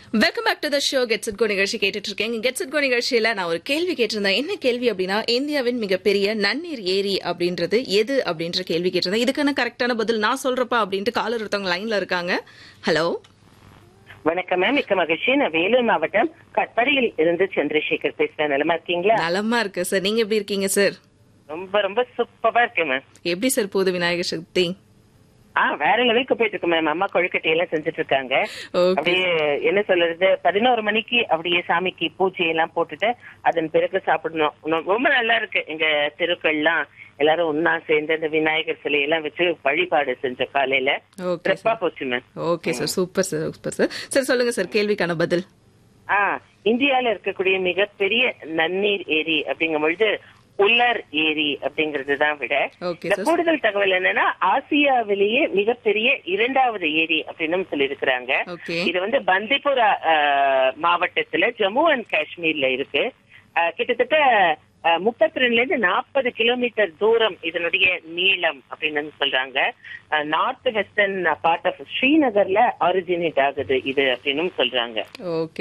welcome back to the show get set go நிகழ்ச்சி கேட்டுட்டு இருக்கேன் கெட்ஸ் இட் கோ நிகழ்ச்சியில நான் ஒரு கேள்வி கேட்டிருந்தேன் என்ன கேள்வி அப்படின்னா இந்தியாவின் மிகப்பெரிய நன்னீர் ஏரி அப்படின்றது எது அப்படின்ற கேள்வி கேட்டிருந்தேன் இதுக்கான கரெக்டான பதில் நான் சொல்றப்பா அப்படின்ட்டு காலர் ஒருத்தவங்க லைன்ல இருக்காங்க ஹலோ வணக்கம் மேம் மிக்க மகிழ்ச்சி நான் வேலூர் மாவட்டம் கட்படியில் இருந்து சந்திரசேகர் பேசுறேன் நலமா இருக்கீங்களா நலமா இருக்கு சார் நீங்க எப்படி இருக்கீங்க சார் ரொம்ப ரொம்ப சூப்பரா இருக்கேன் மேம் எப்படி சார் போகுது விநாயகர் சக்தி ஆ வேற லெவலுக்கு போயிட்டு இருக்கு மேம் அம்மா கொழுக்கட்டை எல்லாம் செஞ்சுட்டு இருக்காங்க ஓகே அப்படியே என்ன சொல்றது பதினோரு மணிக்கு அப்படியே சாமிக்கு பூஜை எல்லாம் போட்டுட்டு அதன் பிறகு சாப்பிடணும் இன்னும் ரொம்ப நல்லா இருக்கு எங்க தெருக்கள்லாம் எல்லாரும் ஒன்னா சேர்ந்து அந்த விநாயகர் சிலையெல்லாம் வச்சு வழிபாடு செஞ்ச காலையில ஓகே சிறப்பா சார் போச்சு ma'am okay sir super sir super sir sir சொல்லுங்க சார் கேள்விக்கான பதில் ஆ இந்தியால இருக்கக்கூடிய மிகப்பெரிய நன்னீர் ஏரி அப்படிங்கும் பொழுது உலர் ஏரி அப்படிங்கறது தான் விட ஓகே இந்த சார் கூடுதல் தகவல் என்னன்னா ஆசியாவிலேயே மிகப்பெரிய இரண்டாவது ஏரி அப்படின்னு சொல்லியிருக்கிறாங்க ஓகே இது வந்து பந்திபுரா அஹ், மாவட்டத்துல ஜம்மு அண்ட் காஷ்மீர்ல இருக்கு அஹ், கிட்டத்தட்ட முப்பத்தி ரெண்டுல இருந்து நாற்பது கிலோமீட்டர் தூரம் இதனுடைய நீளம் அப்படின்னு சொல்றாங்க நார்த் வெஸ்டர்ன் பார்ட் ஆஃப் ஸ்ரீநகர்ல ஆரிஜினேட் ஆகுது இது அப்படின்னு சொல்றாங்க ஓகே